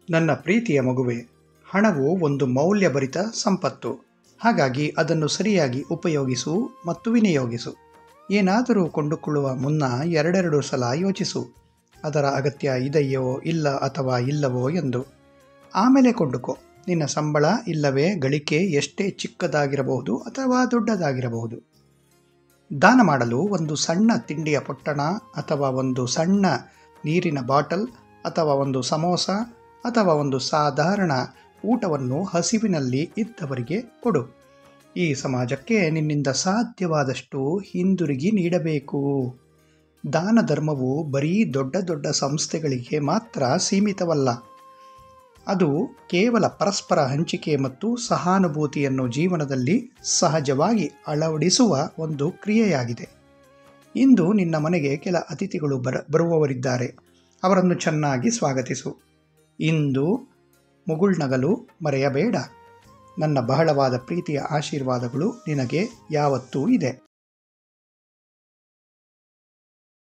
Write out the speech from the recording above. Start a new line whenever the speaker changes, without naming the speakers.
ನನ್ನ ಪ್ರೀತಿಯ ಮಗುವೆ ಹಣವು ಒಂದು ಮೌಲ್ಯಭರಿತ ಸಂಪತ್ತು ಹಾಗಾಗಿ ಅದನ್ನು ಸರಿಯಾಗಿ ಉಪಯೋಗಿಸು ಮತ್ತು ವಿನಿಯೋಗಿಸು ಏನಾದರೂ ಕೊಂಡುಕೊಳ್ಳುವ ಮುನ್ನ ಎರಡೆರಡು ಸಲ ಯೋಚಿಸು ಅದರ ಅಗತ್ಯ ಇದೆಯೋ ಇಲ್ಲ ಅಥವಾ ಇಲ್ಲವೋ ಎಂದು ಆಮೇಲೆ ಕೊಂಡುಕೋ ನಿನ್ನ ಸಂಬಳ ಇಲ್ಲವೇ ಗಳಿಕೆ ಎಷ್ಟೇ ಚಿಕ್ಕದಾಗಿರಬಹುದು ಅಥವಾ ದೊಡ್ಡದಾಗಿರಬಹುದು ದಾನ ಮಾಡಲು ಒಂದು ಸಣ್ಣ ತಿಂಡಿಯ ಪೊಟ್ಟಣ ಅಥವಾ ಒಂದು ಸಣ್ಣ ನೀರಿನ ಬಾಟಲ್ ಅಥವಾ ಒಂದು ಸಮೋಸ ಅಥವಾ ಒಂದು ಸಾಧಾರಣ ಊಟವನ್ನು ಹಸಿವಿನಲ್ಲಿ ಇದ್ದವರಿಗೆ ಕೊಡು ಈ ಸಮಾಜಕ್ಕೆ ನಿನ್ನಿಂದ ಸಾಧ್ಯವಾದಷ್ಟು ಹಿಂದಿರುಗಿ ನೀಡಬೇಕು ದಾನ ಧರ್ಮವು ಬರೀ ದೊಡ್ಡ ದೊಡ್ಡ ಸಂಸ್ಥೆಗಳಿಗೆ ಮಾತ್ರ ಸೀಮಿತವಲ್ಲ ಅದು ಕೇವಲ ಪರಸ್ಪರ ಹಂಚಿಕೆ ಮತ್ತು ಸಹಾನುಭೂತಿಯನ್ನು ಜೀವನದಲ್ಲಿ ಸಹಜವಾಗಿ ಅಳವಡಿಸುವ ಒಂದು ಕ್ರಿಯೆಯಾಗಿದೆ ಇಂದು ನಿನ್ನ ಮನೆಗೆ ಕೆಲ ಅತಿಥಿಗಳು ಬರ ಬರುವವರಿದ್ದಾರೆ ಅವರನ್ನು ಚೆನ್ನಾಗಿ ಸ್ವಾಗತಿಸು ಇಂದು ಮುಗುಳ್ನಗಲು ಮರೆಯಬೇಡ ನನ್ನ ಬಹಳವಾದ ಪ್ರೀತಿಯ ಆಶೀರ್ವಾದಗಳು ನಿನಗೆ ಯಾವತ್ತೂ ಇದೆ